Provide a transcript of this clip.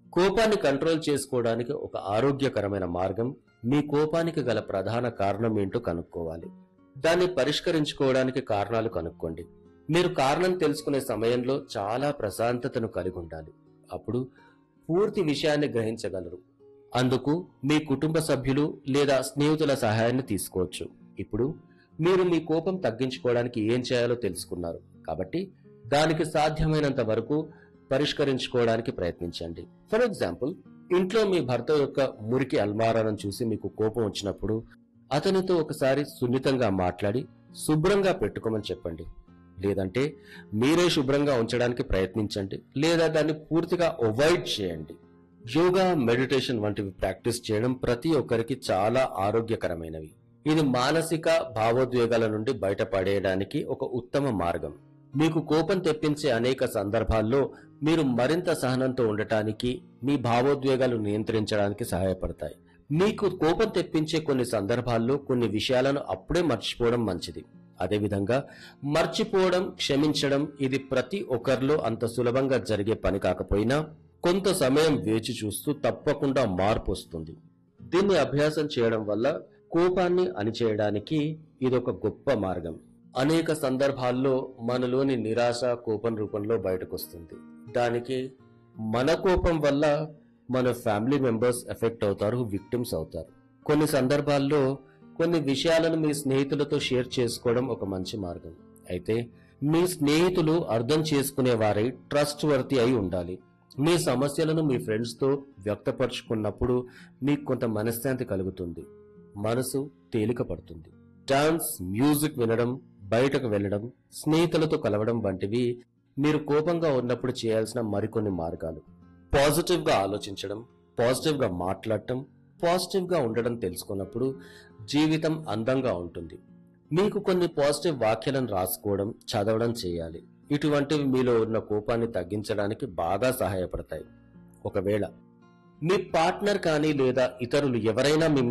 కోపాన్ని కంట్రోల్ చేసుకోవడానికి ఒక ఆరోగ్యకరమైన మార్గం మీ కోపానికి గల ప్రధాన కారణం ఏంటో కనుక్కోవాలి దాన్ని పరిష్కరించుకోవడానికి కారణాలు కనుక్కోండి మీరు కారణం తెలుసుకునే సమయంలో చాలా ప్రశాంతతను కలిగి ఉండాలి అప్పుడు పూర్తి విషయాన్ని గ్రహించగలరు అందుకు మీ కుటుంబ సభ్యులు లేదా స్నేహితుల సహాయాన్ని తీసుకోవచ్చు ఇప్పుడు మీరు మీ కోపం తగ్గించుకోవడానికి ఏం చేయాలో తెలుసుకున్నారు కాబట్టి దానికి సాధ్యమైనంత వరకు పరిష్కరించుకోవడానికి ప్రయత్నించండి ఫర్ ఎగ్జాంపుల్ ఇంట్లో మీ భర్త యొక్క మురికి అల్మారాలను చూసి మీకు కోపం వచ్చినప్పుడు అతనితో ఒకసారి సున్నితంగా మాట్లాడి శుభ్రంగా పెట్టుకోమని చెప్పండి లేదంటే మీరే శుభ్రంగా ఉంచడానికి ప్రయత్నించండి లేదా దాన్ని పూర్తిగా అవాయిడ్ చేయండి యోగా మెడిటేషన్ వంటివి ప్రాక్టీస్ చేయడం ప్రతి ఒక్కరికి చాలా ఆరోగ్యకరమైనవి ఇది మానసిక భావోద్వేగాల నుండి బయటపడేయడానికి ఒక ఉత్తమ మార్గం మీకు కోపం తెప్పించే అనేక సందర్భాల్లో మీరు మరింత సహనంతో ఉండటానికి మీ భావోద్వేగాలు నియంత్రించడానికి సహాయపడతాయి మీకు కోపం తెప్పించే కొన్ని సందర్భాల్లో కొన్ని విషయాలను అప్పుడే మర్చిపోవడం మంచిది అదేవిధంగా మర్చిపోవడం క్షమించడం ఇది ప్రతి ఒక్కరిలో అంత సులభంగా జరిగే పని కాకపోయినా కొంత సమయం వేచి చూస్తూ తప్పకుండా మార్పు వస్తుంది దీన్ని అభ్యాసం చేయడం వల్ల కోపాన్ని అణిచేయడానికి ఇదొక గొప్ప మార్గం అనేక సందర్భాల్లో మనలోని నిరాశ కోపం రూపంలో బయటకొస్తుంది దానికి మన కోపం వల్ల మన ఫ్యామిలీ మెంబర్స్ ఎఫెక్ట్ అవుతారు విక్టిమ్స్ అవుతారు కొన్ని సందర్భాల్లో కొన్ని విషయాలను మీ స్నేహితులతో షేర్ చేసుకోవడం ఒక మంచి మార్గం అయితే మీ స్నేహితులు అర్థం చేసుకునే వారై ట్రస్ట్ వర్తి అయి ఉండాలి మీ సమస్యలను మీ ఫ్రెండ్స్తో వ్యక్తపరుచుకున్నప్పుడు మీకు కొంత మనశ్శాంతి కలుగుతుంది మనసు తేలిక పడుతుంది డాన్స్ మ్యూజిక్ వినడం బయటకు వెళ్ళడం స్నేహితులతో కలవడం వంటివి మీరు కోపంగా ఉన్నప్పుడు చేయాల్సిన మరికొన్ని మార్గాలు పాజిటివ్ గా ఆలోచించడం పాజిటివ్ గా మాట్లాడటం పాజిటివ్ గా ఉండడం తెలుసుకున్నప్పుడు జీవితం అందంగా ఉంటుంది మీకు కొన్ని పాజిటివ్ వాక్యాలను రాసుకోవడం చదవడం చేయాలి ఇటువంటివి మీలో ఉన్న కోపాన్ని తగ్గించడానికి బాగా సహాయపడతాయి ఒకవేళ మీ పార్ట్నర్ కానీ లేదా ఇతరులు ఎవరైనా మిమ్మల్ని